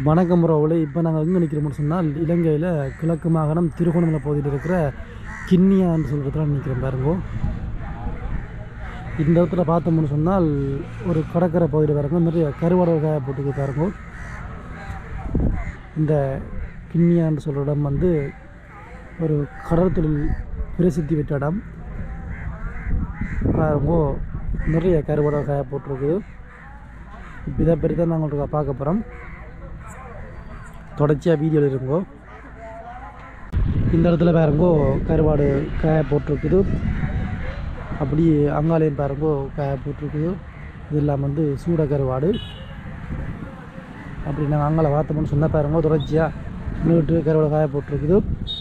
வணக்கம் உறவுகளே இப்போ நாங்கள் எங்கே நிற்கிறோம்னு சொன்னால் இலங்கையில் கிழக்கு மாகாணம் திருகோணமலை பகுதியில் இருக்கிற கிண்ணியான்னு சொல்கிறதுல நிற்கிறோம் பாருங்க இந்த இடத்துல பார்த்தோம்னு சொன்னால் ஒரு கடற்கரை பகுதியில் பாருங்க நிறைய கருவாடல் காய போட்டுக்கு பாருங்க இந்த கிண்ணியான்னு சொல்கிற இடம் வந்து ஒரு கடல் தொழில் பிரசித்தி பெற்ற இடம் பாருங்க நிறைய கருவாடல் காய போட்டிருக்கு இப்போ இதை பற்றி தான் நாங்கள் உங்களுக்கு பார்க்க போகிறோம் தொடர்ச்சியாக வீடியோவில் இருங்கோ இந்த இடத்துல பாருங்கோ கருவாடு காய போட்டிருக்குது அப்படி அங்காலையும் பாருங்கோ காய போட்டிருக்குது இதெல்லாம் வந்து சூட கருவாடு அப்படி நாங்கள் அங்கால பார்த்தோம்னு சொன்னால் பாருங்கோ தொடர்ச்சியாக நீட்டு கருவாடு காய போட்டிருக்குது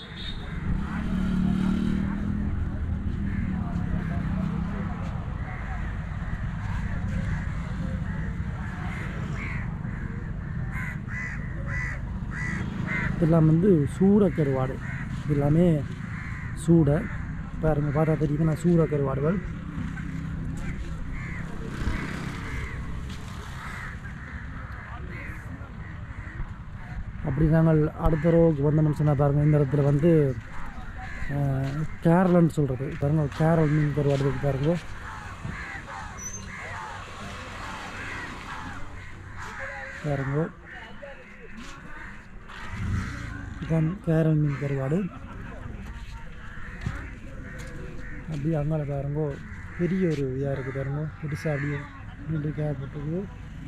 இதெல்லாம் வந்து சூட கருவாடு இது எல்லாமே சூடை பாருங்க பார்த்தா தெரியுது நான் சூட கருவாடுகள் அப்படி நாங்கள் அடுத்த ரோவுக்கு வந்தோம்னு சொன்னால் பாருங்கள் இந்த இடத்துல வந்து அஹ், கேரளன்னு சொல்கிறது பாருங்க கேரள் மீன் கருவாடு இருக்கு பாருங்க பாருங்க இதான் கேரள் மீன் கருவாடு அப்படியே அங்கால பாருங்க பெரிய ஒரு இதாக இருக்குது பாருங்க பெருசாக அப்படியே மீன் கேப்பட்டுருக்குது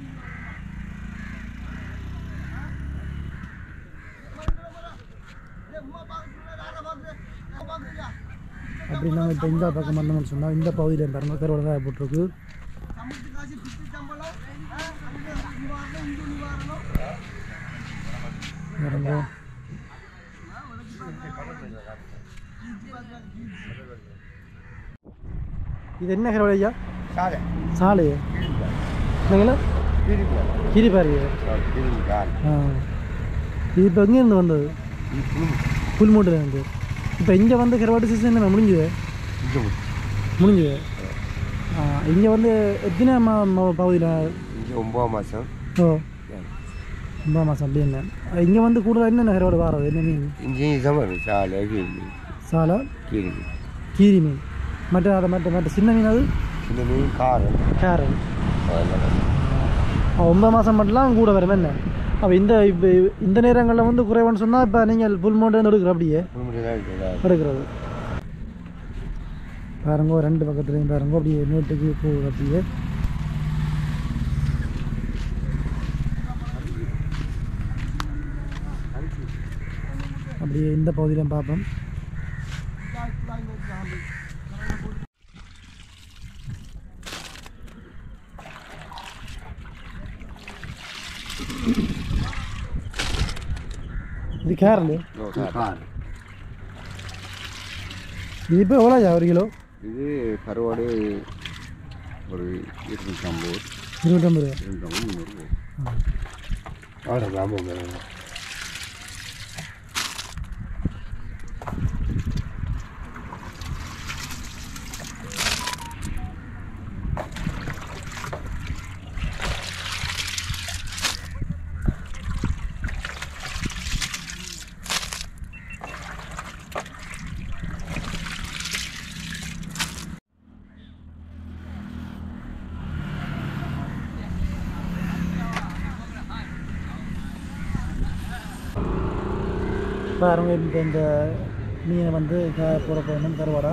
அப்படி நாங்கள் இப்போ இந்த பக்கம் வந்தோம்னு சொன்னால் இந்த பகுதியில் பாருங்க கருவாடு காய போட்டிருக்கு பாருங்க இது என்ன கருவாடு ஐயா சாலை சாலை என்னங்களா கீரி பாருங்க ஆ இது இப்போ எங்கேருந்து வந்தது புல்மூட்டில் இருந்து இப்போ இங்கே வந்து கருவாட்டு சீசன் என்ன முடிஞ்சுது முடிஞ்சுது ஆ இங்கே வந்து எத்தனை மா மா- பகுதியில் இங்கே ஒம்பதாம் மாதம் ஓ ஒன்பதாம் மாதம் அப்படி என்ன இங்கே வந்து கூடுதலாக என்னென்ன கருவாடு வாரது என்ன மீன் இங்கேயும் சமர் சாலை கீழ் சாலை கீழ் கீரி மீன் மற்ற அதை மற்ற மற்ற சின்ன மீன் அது இந்த மீன் காரம் கேரல் அதெல்லாம் ஒன்பது மாதம் மட்டும்லாம் கூட வரும் என்ன அப்போ இந்த இப்போ இந்த நேரங்களில் வந்து குறைவான்னு சொன்னால் இப்போ நீங்கள் புல் மோட்டை எடுக்கிற அப்படியே குடும்பத்தில் தான் இருக்குது எடுக்கிறது பாருங்க ரெண்டு பக்கத்துலையும் பாருங்க அப்படியே நோட்டுக்கு போகுது அப்படியே அப்படியே இந்த பகுதியிலும் பார்ப்போம் இது கேரளு காரம் இது இப்போ எவ்வளோயா ஒரு கிலோ இது கருவாடு ஒரு இருநூற்றம்பது இருபத்தொம்பது ரூபா இருநூற்றம்பது முந்நூறு அவ்வளோ லாபம் பாருங்க இப்போ இந்த மீனை வந்து காய போட போகணும் கருவாடா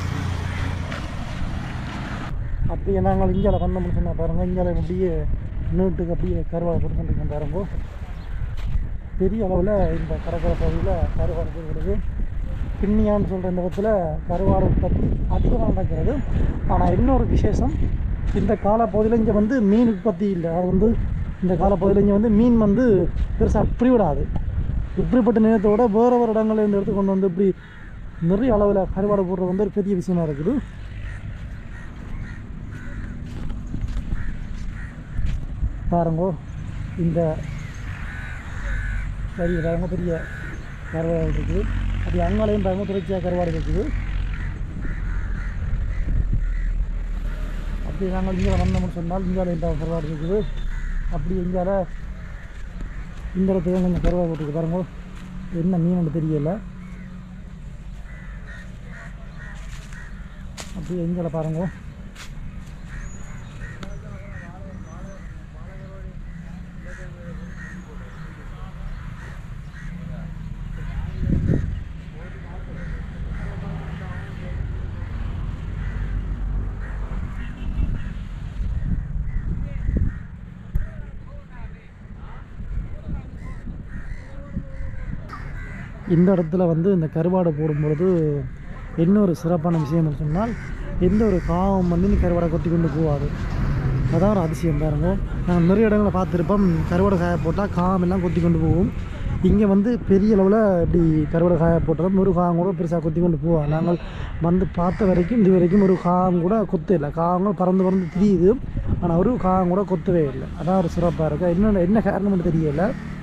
அப்படியே நாங்கள் இஞ்சால வந்தோம்னு சொன்னால் பாருங்க இஞ்சால அப்படியே நீட்டுக்கு அப்படியே கருவாடை கொடுத்துருக்கோம் பாருங்க பெரிய அளவில் இந்த கடற்கரை பகுதியில் கருவாடு கொடுக்குறது கிண்ணியான்னு சொல்கிற இந்த இடத்துல கருவாடு உற்பத்தி அதிகமாக நடக்கிறது ஆனால் இன்னொரு விசேஷம் இந்த காலப்பகுதியில் இங்கே வந்து மீன் உற்பத்தி இல்லை அது வந்து இந்த காலப்பகுதியில் இங்கே வந்து மீன் வந்து பெருசாக அப்படி விடாது இப்படிப்பட்ட நேரத்தோட வேறு வேறு இடங்கள்ல இருந்து எடுத்து கொண்டு வந்து இப்படி நிறைய அளவில் கருவாடு போடுறது வந்து ஒரு பெரிய விஷயமா இருக்குது பாருங்கோ இந்த பெரிய பாருங்க பெரிய கருவாடு இருக்குது அப்படி அங்காலையும் பாருங்க தொடர்ச்சியாக கருவாடு இருக்குது அப்படி நாங்கள் இங்கே வந்தோம்னு சொன்னால் இந்தியாவில் இந்த கருவாடு இருக்குது அப்படி இந்தியாவில் இந்த இடத்துல கொஞ்சம் கருவாடு போட்டுருக்கு பாருங்க என்ன மீன் தெரியல அப்படியே எங்களை பாருங்க இந்த இடத்துல வந்து இந்த கருவாடை போடும்பொழுது என்ன ஒரு சிறப்பான விஷயம்னு சொன்னால் எந்த ஒரு காவம் வந்து நீ கருவாடை கொத்தி கொண்டு போகாது அதான் ஒரு அதிசயம் பாருங்க நாங்கள் நிறைய இடங்களை பார்த்துருப்போம் கருவாடை காய போட்டால் காம் எல்லாம் கொத்தி கொண்டு போகும் இங்கே வந்து பெரிய அளவில் இப்படி கருவாடை காய போட்டாலும் ஒரு காகம் கூட பெருசாக கொத்தி கொண்டு போவோம் நாங்கள் வந்து பார்த்த வரைக்கும் இது வரைக்கும் ஒரு காகம் கூட கொத்த இல்லை காகங்கள் பறந்து பறந்து திரியுது ஆனால் ஒரு காகம் கூட கொத்தவே இல்லை அதான் ஒரு சிறப்பாக இருக்குது என்ன என்ன காரணம்னு தெரியல